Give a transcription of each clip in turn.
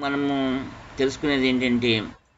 మనము తెలుసుకునేది ఏంటంటే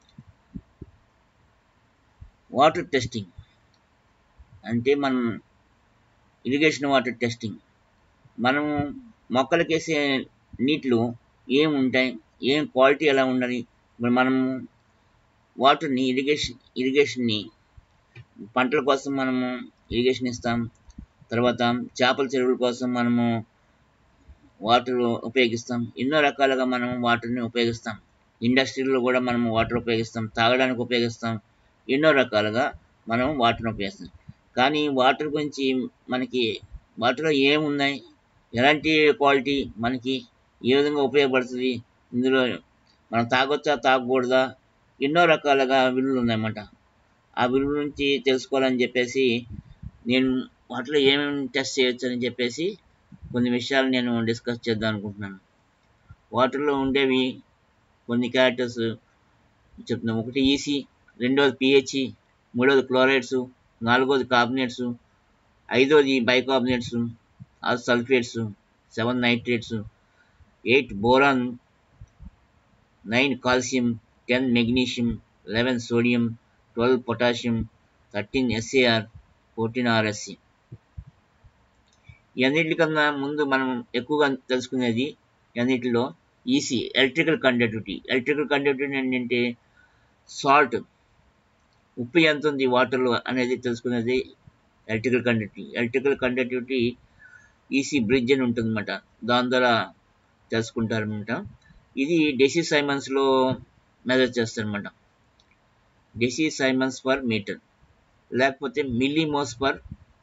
వాటర్ టెస్టింగ్ అంటే మనం ఇరిగేషన్ వాటర్ టెస్టింగ్ మనము మొక్కలకేసే నీటిలో ఏం ఉంటాయి ఏం క్వాలిటీ ఎలా ఉండాలి ఇప్పుడు మనము వాటర్ని ఇరిగేషన్ ఇరిగేషన్ని పంటల కోసం మనము ఇరిగేషన్ ఇస్తాం తర్వాత చేపల చెరువుల కోసం మనము వాటర్ ఉపయోగిస్తాం ఎన్నో రకాలుగా మనం వాటర్ని ఉపయోగిస్తాం ఇండస్ట్రీలో కూడా మనం వాటర్ ఉపయోగిస్తాం తాగడానికి ఉపయోగిస్తాం ఎన్నో రకాలుగా మనం వాటర్ని ఉపయోగిస్తాం కానీ వాటర్ గురించి మనకి వాటర్లో ఏమున్నాయి ఎలాంటి క్వాలిటీ మనకి ఏ విధంగా ఉపయోగపడుతుంది ఇందులో మనం తాగొచ్చా తాగకూడదా ఎన్నో రకాలుగా విలువలు ఉన్నాయన్నమాట ఆ విలువ నుంచి తెలుసుకోవాలని చెప్పేసి నేను వాటిలో ఏమేమి టెస్ట్ చేయొచ్చు అని చెప్పేసి కొన్ని విషయాలు నేను డిస్కస్ చేద్దాం అనుకుంటున్నాను వాటర్లో ఉండేవి కొన్ని క్యారెక్టర్స్ చెప్తున్నాం ఒకటి ఈసీ రెండోది పిహెచ్ మూడోది క్లోరైడ్స్ నాలుగోది కార్బనేట్స్ ఐదోది బైకార్బనేట్స్ ఆరు sulphates seven nitrates eight boron nine calcium ten magnesium eleven sodium twelve potassium thirteen SAR fourteen RSC ఇవన్నిటికన్నా ముందు మనం ఎక్కువగా తెలుసుకునేది అన్నిటిలో EC electrical conductivity electrical conductivity ఏంటంటే సాల్ట్ ఉప్పు ఎంత ఉంది వాటర్లో అనేది తెలుసుకునేది electrical conductivity electrical conductivity EC bridge అని ఉంటుందన్నమాట దాని ద్వారా తెలుసుకుంటారనమాట ఇది డెసి సైమన్స్లో మెజర్ చేస్తారనమాట డెసి సైమన్స్ పర్ మీటర్ లేకపోతే millimhos per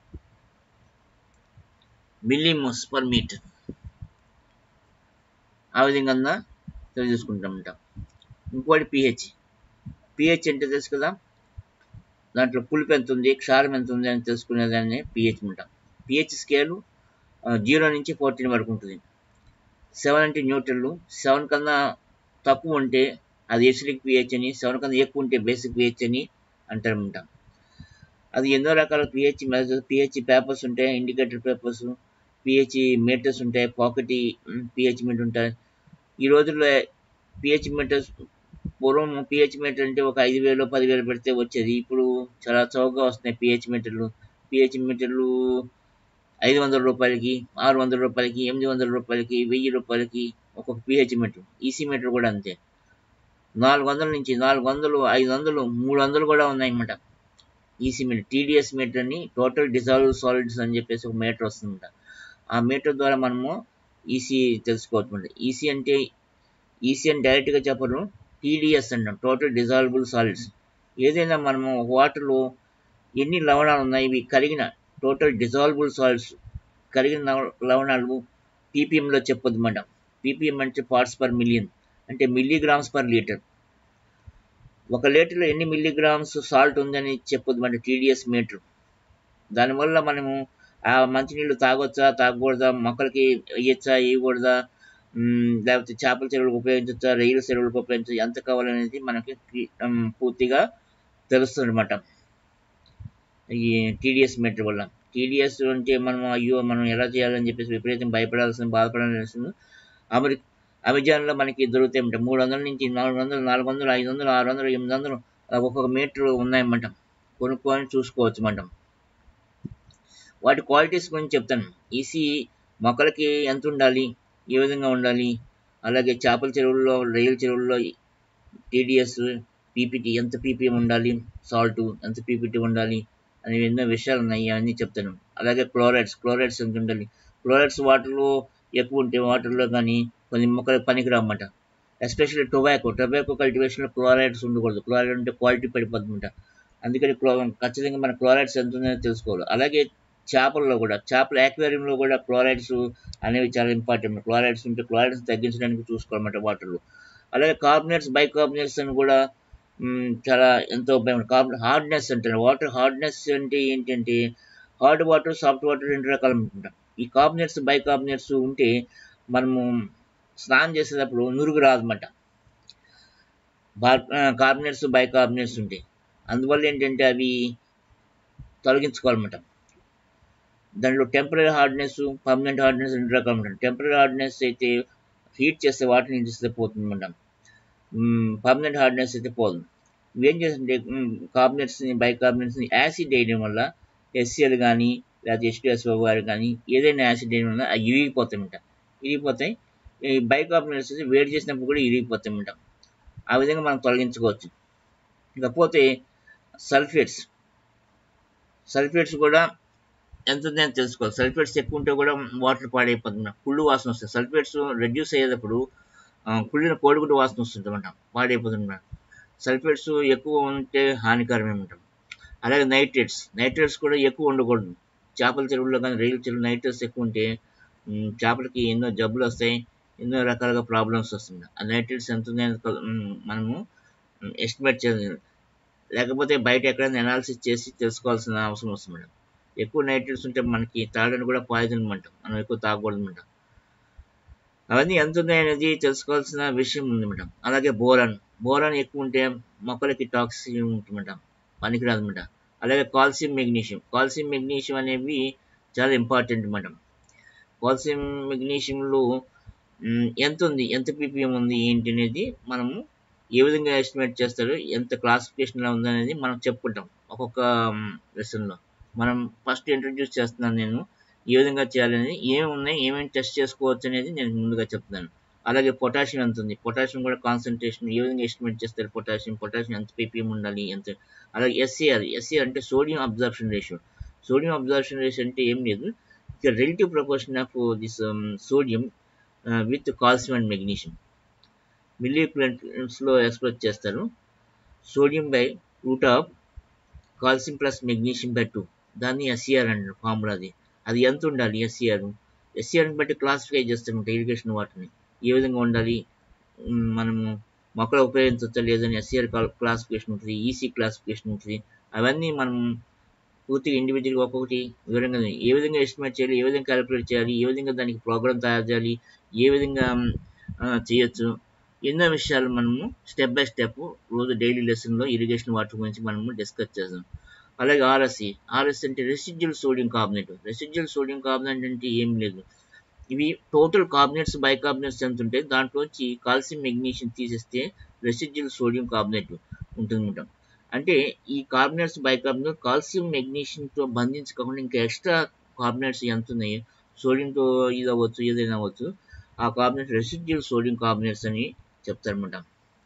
millimhos per metre ఆ విధంగా తెలియజేసుకుంటామంట ఇంకోటి పిహెచ్ పిహెచ్ అంటే తెలుసు కదా దాంట్లో పులుపు ఎంత ఉంది క్షారం ఎంత ఉంది అని తెలుసుకునేదాన్ని పిహెచ్ అంటాం పిహెచ్ స్కేలు జీరో నుంచి ఫోర్టీన్ వరకు ఉంటుంది సెవెన్ అంటే న్యూట్రల్ సెవెన్ కన్నా తక్కువ ఉంటే అది ఎసిడిక్ పిహెచ్ అని సెవెన్ కన్నా ఎక్కువ ఉంటే బేసిక్ పిహెచ్ అని అంటారన్నమాట అది ఎన్నో రకాల పిహెచ్ మెజర్ పిహెచ్ పేపర్స్ ఉంటాయి ఇండికేటర్ పేపర్స్ పిహెచ్ మీటర్స్ ఉంటాయి పాకెట్ పిహెచ్ మీటర్ ఉంటాయి ఈ రోజుల్లో పిహెచ్ మీటర్స్ పూర్వం పిహెచ్ మీటర్ అంటే ఒక ఐదు వేలు పదివేలు పెడితే వచ్చేది ఇప్పుడు చాలా చౌకగా వస్తున్నాయి పిహెచ్ మీటర్లు పిహెచ్ మీటర్లు ఐదు వందల రూపాయలకి ఆరు వందల రూపాయలకి ఎనిమిది వందల రూపాయలకి వెయ్యి రూపాయలకి ఒక్కొక్క పిహెచ్ మీటర్ ఈసీ మీటర్ కూడా అంతే నాలుగు వందల నుంచి నాలుగు వందలు ఐదు వందలు మూడు వందలు కూడా ఉన్నాయన్నమాట ఈసీ మీటర్ టీడీఎస్ మీటర్ అని టోటల్ డిజాల్వ్ సాలిడ్స్ అని చెప్పేసి ఒక మీటర్ వస్తుందన్నమాట ఆ మీటర్ ద్వారా మనము ఈసీ తెలుసుకోవచ్చు ఈసీ అంటే ఈసీ అని డైరెక్ట్గా చెప్పరు టీడీఎస్ అంటాం టోటల్ డిజాల్వబుల్ సాలిడ్స్ ఏదైనా మనము వాటర్లో ఎన్ని లవణాలు ఉన్నాయి ఇవి కరిగిన టోటల్ డిజాల్వబుల్ సాలిడ్స్ కరిగిన లవణాలు పీపీఎంలో చెప్పొద్దు మేడం పీపీఎం అంటే పార్ట్స్ పర్ మిలియన్ అంటే మిల్లీగ్రామ్స్ పర్ లీటర్ ఒక లీటర్లో ఎన్ని మిల్లీగ్రామ్స్ సాల్ట్ ఉందని చెప్పొద్దు మన టీడీఎస్ మీటర్ దానివల్ల మనము ఆ మంచినీళ్ళు తాగొచ్చా తాగకూడదా మొక్కలకి వేయచ్చా వేయకూడదా లేకపోతే చేపల చెరువులకు ఉపయోగించచ్చా రొయ్యల చెరువులకు ఉపయోగించచ్చా ఎంత కావాలనేది మనకి పూర్తిగా తెలుస్తుంది అనమాట ఈ టీడీఎస్ మీటర్ వల్ల టీడీఎస్ అంటే మనం అయ్యో మనం ఎలా చేయాలని చెప్పేసి విపరీతం భయపడాల్సిన బాధపడాల్సిన అమెరి అమెజాన్లో మనకి దొరుకుతాయి అన్నమాట మూడు వందల నుంచి నాలుగు వందలు నాలుగు వందలు ఐదు వందలు ఆరు వందలు ఎనిమిది వందలు ఒక్కొక్క మీటర్ ఉన్నాయన్నమాట కొనుక్కొని చూసుకోవచ్చు అన్నమాట వాటి క్వాలిటీస్ గురించి చెప్తాను ఈసీ మొక్కలకి ఎంత ఉండాలి ఏ విధంగా ఉండాలి అలాగే చేపల చెరువుల్లో రొయ్యల చెరువుల్లో టీడీఎస్ పీపీటీ ఎంత పీపీఎం ఉండాలి సాల్ట్ ఎంత పీపీటీ ఉండాలి అనే ఎన్నో విషయాలు ఉన్నాయి అవన్నీ చెప్తాను అలాగే క్లోరైడ్స్ క్లోరైడ్స్ ఎంత ఉండాలి క్లోరైడ్స్ వాటర్లో ఎక్కువ ఉంటే వాటర్లో కానీ కొన్ని మొక్కలకు పనికిరామన్నమాట ఎస్పెషల్లీ టొబాకో టొబాకో కల్టివేషన్లో క్లోరైడ్స్ ఉండకూడదు క్లోరైడ్ ఉంటే క్వాలిటీ పడిపోతుందన్నమాట అందుకని క్లో ఖచ్చితంగా మన క్లోరైడ్స్ ఎంత ఉందో తెలుసుకోవాలి అలాగే చేపల్లో కూడా చేపల యాక్వేరియంలో కూడా క్లోరైడ్స్ అనేవి చాలా ఇంపార్టెంట్ క్లోరైడ్స్ ఉంటే క్లోరైడ్స్ తగ్గించడానికి చూసుకోవాలన్నమాట వాటర్లో అలాగే కార్బనేట్స్ బైకార్బనేట్స్ అని కూడా చాలా ఎంతో ఉపయోగం కార్బన్ హార్డ్నెస్ అంటారు వాటర్ హార్డ్నెస్ అంటే ఏంటంటే హార్డ్ వాటర్ సాఫ్ట్ వాటర్ రెండు రకాలు అనుకుంటాం ఈ కార్బనేట్స్ బైకార్బనేట్స్ ఉంటే మనము స్నానం చేసేటప్పుడు నురుగు రాదన్నమాట కార్బనేట్స్ బైకార్బనేట్స్ ఉంటాయి అందువల్ల ఏంటంటే అవి తొలగించుకోవాలన్నమాట దాంట్లో టెంపరీ హార్డ్నెస్ పర్మనెంట్ హార్డ్నెస్ రెండు రకాలు ఉంటాయి టెంపరీ హార్డ్నెస్ అయితే హీట్ చేస్తే వాటర్ నిలిస్తే పోతుంది మేడం పర్మనెంట్ హార్డ్నెస్ అయితే పోదు ఇవి ఏం చేస్తుంటే కార్బనేట్స్ని బైకార్బనేట్స్ని యాసిడ్ వేయడం వల్ల ఎస్సీఎల్ కానీ లేకపోతే హెచ్డిఎస్ఓ గారు కానీ ఏదైనా యాసిడ్ వేయడం వల్ల అవి ఇరిగిపోతాయన్నమాట ఇరిగిపోతాయి ఈ బైకార్బనేట్స్ వేడి చేసినప్పుడు కూడా ఇరిగిపోతాయన్నమాట ఆ విధంగా మనం తొలగించుకోవచ్చు ఇకపోతే సల్ఫేట్స్ సల్ఫేట్స్ కూడా ఎంత ఉందని తెలుసుకోవాలి సల్ఫేట్స్ ఎక్కువ ఉంటే కూడా వాటర్ పాడైపోతుంది కుళ్ళు వాసన వస్తుంది సల్ఫేట్స్ రెడ్యూస్ అయ్యేటప్పుడు కుళ్ళిన కోడిగుడ్డు వాసన వస్తుందన్నమాట పాడైపోతుంది సల్ఫేట్స్ ఎక్కువ ఉంటే హానికరమేమంటాం అలాగే నైట్రేట్స్ నైట్రేట్స్ కూడా ఎక్కువ ఉండకూడదు చేపల చెరువుల్లో కానీ రైలు చెరువు నైట్రేట్స్ ఎక్కువ ఉంటే చేపలకి ఎన్నో జబ్బులు వస్తాయి ఎన్నో రకాలుగా ప్రాబ్లమ్స్ వస్తుంది ఆ నైట్రేట్స్ ఎంత ఉందని మనము ఎస్టిమేట్ చేయాలి లేకపోతే బయట ఎక్కడైనా అనాలిసిస్ చేసి తెలుసుకోవాల్సిన అవసరం వస్తుంది మేడం ఎక్కువ నైట్రేట్స్ ఉంటే మనకి తాగడానికి కూడా పాయిజన్ అనమాట మనం ఎక్కువ తాగకూడదు అనమాట అవన్నీ ఎంత ఉన్నాయి అనేది తెలుసుకోవాల్సిన విషయం ఉంది మేడం అలాగే బోరాన్ బోరాన్ ఎక్కువ ఉంటే మొక్కలకి టాక్సిక్ ఉంటుందన్నమాట పనికిరాదు అనమాట అలాగే కాల్షియం మెగ్నీషియం కాల్షియం మెగ్నీషియం అనేవి చాలా ఇంపార్టెంట్ మేడం కాల్షియం మెగ్నీషియంలో ఎంత ఉంది ఎంత పీపీఎం ఉంది ఏంటి అనేది మనము ఏ విధంగా ఎస్టిమేట్ చేస్తారు ఎంత క్లాసిఫికేషన్లో ఉందనేది మనం చెప్పుకుంటాం ఒక్కొక్క లెసన్లో మనం ఫస్ట్ ఇంట్రడ్యూస్ చేస్తున్నాను నేను ఏ విధంగా చేయాలనేది ఏమి ఉన్నాయి ఏమేమి టెస్ట్ చేసుకోవచ్చు అనేది నేను ముందుగా చెప్తున్నాను అలాగే పొటాషియం ఎంత ఉంది పొటాషియం కూడా కాన్సన్ట్రేషన్ ఏ విధంగా ఎస్టిమేట్ చేస్తారు పొటాషియం పొటాషియం ఎంత పీపీఎం ఉండాలి ఎంత అలాగే ఎస్సీఆర్ ఎస్సీఆర్ అంటే sodium absorption ratio sodium absorption ratio అంటే ఏం లేదు ఇక relative proportion of this sodium with calcium and magnesium మిల్లీక్యూలెంట్స్లో ఎక్స్ప్రెస్ చేస్తారు sodium by root of calcium plus magnesium by two దాన్ని ఎస్సీఆర్ అంటారు ఫార్ములా అది అది ఎంత ఉండాలి ఎస్సీఆర్ ఎస్సీఆర్ని బట్టి క్లాసిఫై చేస్తామంట ఇరిగేషన్ వాటర్ని ఏ విధంగా ఉండాలి మనము మొక్కలు ఉపయోగించవచ్చా లేదని ఎస్సీఆర్ క్లాసిఫికేషన్ ఉంటుంది ఈసీ క్లాసిఫికేషన్ ఉంటుంది అవన్నీ మనం పూర్తిగా ఇండివిజువల్గా ఒక్కొక్కటి వివరంగా ఏ విధంగా ఎస్టిమేట్ చేయాలి ఏ విధంగా క్యాలిక్యులేట్ చేయాలి ఏ విధంగా దానికి ప్రోగ్రామ్ తయారు చేయాలి ఏ విధంగా చేయొచ్చు ఎన్నో విషయాలు మనము స్టెప్ బై స్టెప్ రోజు డైలీ లెసన్లో ఇరిగేషన్ వాటర్ గురించి మనము డిస్కస్ చేద్దాం అలాగే ఆర్ఎస్సి ఆర్ఎస్సి అంటే residual sodium carbonate residual sodium carbonate అంటే ఏం లేదు ఇవి టోటల్ కార్బనేట్స్ బైకార్బనేట్స్ ఎంత ఉంటాయి దాంట్లోంచి కాల్షియం మెగ్నీషియం తీసేస్తే రెసిడ్యువల్ సోడియం కార్బనేట్ ఉంటుందన్నమాట అంటే ఈ కార్బనేట్స్ బైకార్బనేట్ కాల్షియం మెగ్నీషియంతో బంధించుకోకుండా ఇంకా ఎక్స్ట్రా కార్బనేట్స్ ఎంత ఉన్నాయి సోడియంతో ఇది అవ్వచ్చు ఏదైనా అవ్వచ్చు ఆ కార్బనేట్ రెసిడ్యువల్ సోడియం కార్బనేట్స్ అని చెప్తారనమాట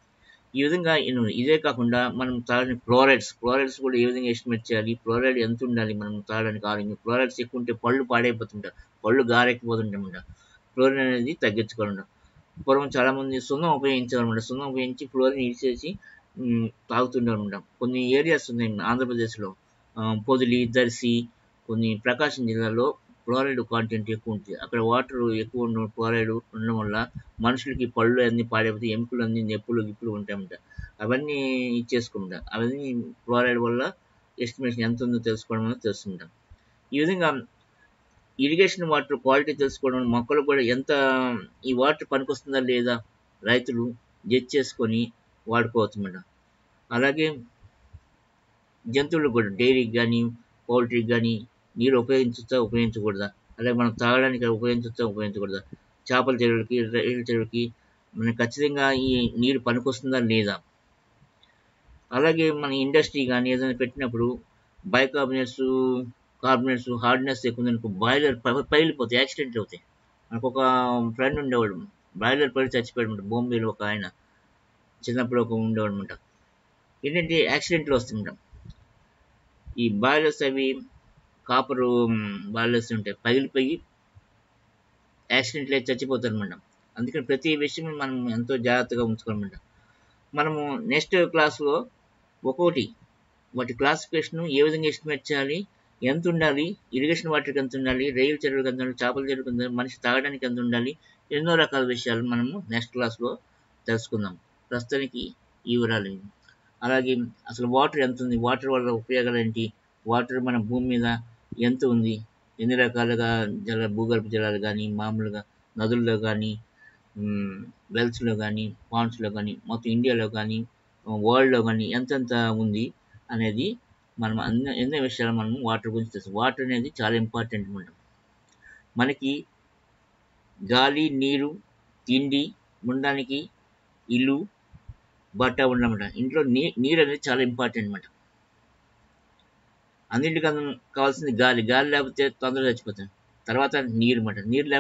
ఈ విధంగా ఇదే కాకుండా మనం తాగని ఫ్లోరైడ్స్ ఫ్లోరైడ్స్ కూడా ఏ విధంగా ఎస్టిమేట్ చేయాలి ఫ్లోరైడ్ ఎంత ఉండాలి మనం తాగడానికి ఆరోగ్యం ఫ్లోరైడ్స్ ఎక్కువ ఉంటే పళ్ళు పాడైపోతుంటాయి పళ్ళు గారెక్కిపోతుంటాయన్నమాట ఫ్లోరిన్ అనేది తగ్గించుకోవాలన్నమాట పూర్వం చాలామంది సున్నం ఉపయోగించాలన్నమాట సున్నం ఉపయోగించి ఫ్లోరిన్ ఇడిచేసి తాగుతుంటారన్నమాట కొన్ని ఏరియాస్ ఉన్నాయి ఆంధ్రప్రదేశ్లో పొదిలి దర్శి కొన్ని ప్రకాశం జిల్లాలో ఫ్లోరైడ్ కాంటెంట్ ఎక్కువ ఉంటుంది అక్కడ వాటర్ ఎక్కువ ఉన్న ఫ్లోరైడ్ ఉండడం వల్ల మనుషులకి పళ్ళు అన్ని పాడైపోతాయి ఎముకలు అన్ని నొప్పులు గిప్పులు ఉంటాయన్నమాట అవన్నీ ఇచ్చేసుకుంటా అవన్నీ ఫ్లోరైడ్ వల్ల ఎస్టిమేషన్ ఎంత ఉందో తెలుసుకోవడం వల్ల తెలుసుకుంటాం ఈ విధంగా ఇరిగేషన్ వాటర్ క్వాలిటీ తెలుసుకోవడం మొక్కలు కూడా ఎంత ఈ వాటర్ పనికొస్తుందా లేదా రైతులు జడ్జ్ చేసుకొని వాడుకోవచ్చు మేడం అలాగే జంతువులకు కూడా డైరీకి కానీ పౌల్ట్రీకి కానీ నీరు ఉపయోగించవచ్చా ఉపయోగించకూడదా అలాగే మనం తాగడానికి ఉపయోగించవచ్చా ఉపయోగించకూడదా చేపల చెరువులకి రైలు చెరువులకి మనకి ఖచ్చితంగా ఈ నీరు పనికొస్తుందా లేదా అలాగే మన ఇండస్ట్రీ కానీ ఏదైనా పెట్టినప్పుడు బైకార్బనేట్స్ కార్బనేట్స్ హార్డ్నెస్ ఎక్కువ ఉందనుకో బాయిలర్ పగిలిపోతాయి యాక్సిడెంట్లు అవుతాయి నాకు ఒక ఫ్రెండ్ ఉండేవాడు బాయిలర్ పడి చచ్చిపోయాడు బాంబేలో ఒక ఆయన చిన్నప్పుడు ఒక ఉండేవాడు అనమాట ఏంటంటే యాక్సిడెంట్లు వస్తుంటాం ఈ బాయిలర్స్ అవి కాపర్ బాయిలర్స్ ఉంటాయి పగిలిపోయి యాక్సిడెంట్లు అయితే చచ్చిపోతారు అనమాట అందుకని ప్రతి విషయం మనం ఎంతో జాగ్రత్తగా ఉంచుకోవాలన్నమాట మనము నెక్స్ట్ క్లాస్లో ఒక్కొక్కటి వాటి క్లాసిఫికేషన్ ఏ విధంగా ఎస్టిమేట్ చేయాలి ఎంత ఉండాలి ఇరిగేషన్ వాటర్కి ఎంత ఉండాలి రైలు చెరువులకు ఎంత ఉండాలి చేపల చెరువుకి ఎంత మనిషి తాగడానికి ఎంత ఉండాలి ఎన్నో రకాల విషయాలు మనము నెక్స్ట్ క్లాస్లో తెలుసుకుందాం ప్రస్తుతానికి ఈ వివరాలు అలాగే అసలు వాటర్ ఎంత ఉంది వాటర్ వల్ల ఉపయోగాలు ఏంటి వాటర్ మన భూమి మీద ఎంత ఉంది ఎన్ని రకాలుగా జల భూగర్భ జలాలు కానీ మామూలుగా నదుల్లో కానీ వెల్స్లో కానీ పాండ్స్లో కానీ మొత్తం ఇండియాలో కానీ వరల్డ్లో కానీ ఎంతెంత ఉంది అనేది మనం అన్ని ఎన్నో విషయాలు మనం వాటర్ గురించి తెలుసు వాటర్ అనేది చాలా ఇంపార్టెంట్ మనం మనకి గాలి నీరు తిండి ఉండడానికి ఇల్లు బట్ట ఉండమాట ఇంట్లో నీ నీరు అనేది చాలా ఇంపార్టెంట్ అనమాట అన్నింటికన్నా కావాల్సింది గాలి గాలి లేకపోతే తొందరగా చచ్చిపోతాం తర్వాత నీరు అన్నమాట నీరు లేకపోతే